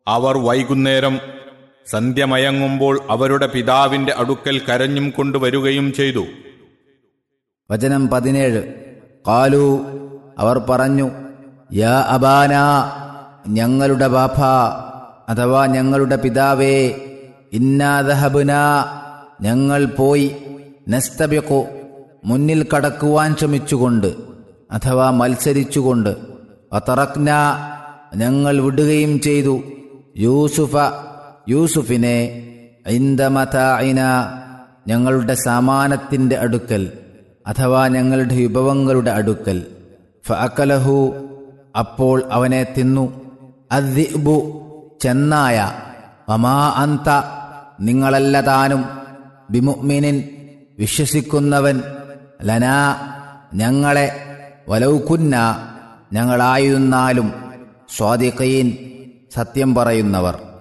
അവർ വൈകുന്നേരം സന്ധ്യമയങ്ങുമ്പോൾ അവരുടെ പിതാവിന്റെ അടുക്കൽ കരഞ്ഞും കൊണ്ടുവരികയും ചെയ്തു വചനം പതിനേഴ് കാലു അവർ പറഞ്ഞു യാ അബാന ഞങ്ങളുടെ ബാഫ അഥവാ ഞങ്ങളുടെ പിതാവേ ഇന്നാദഹബുന ഞങ്ങൾ പോയി നസ്തബിക്കു മുന്നിൽ കടക്കുവാൻ ശ്രമിച്ചുകൊണ്ട് അഥവാ മത്സരിച്ചുകൊണ്ട് അതറക്ന ഞങ്ങൾ വിടുകയും ചെയ്തു യൂസുഫ യൂസുഫിനെ ഐന്ദമതായിന ഞങ്ങളുടെ സാമാനത്തിന്റെ അടുക്കൽ അഥവാ ഞങ്ങളുടെ വിഭവങ്ങളുടെ അടുക്കൽ ഫഅക്കലഹു അപ്പോൾ അവനെ തിന്നു അദ്ദിബു ചെന്നായ വമാ അന്ത നിങ്ങളല്ല താനും ബിമുഅ്മിനിൻ വിശ്വസിക്കുന്നവൻ ലനാ ഞങ്ങളെ വലൗകുന്ന ഞങ്ങളായിരുന്നാലും സ്വാദിഖീൻ സത്യം പറയുന്നവർ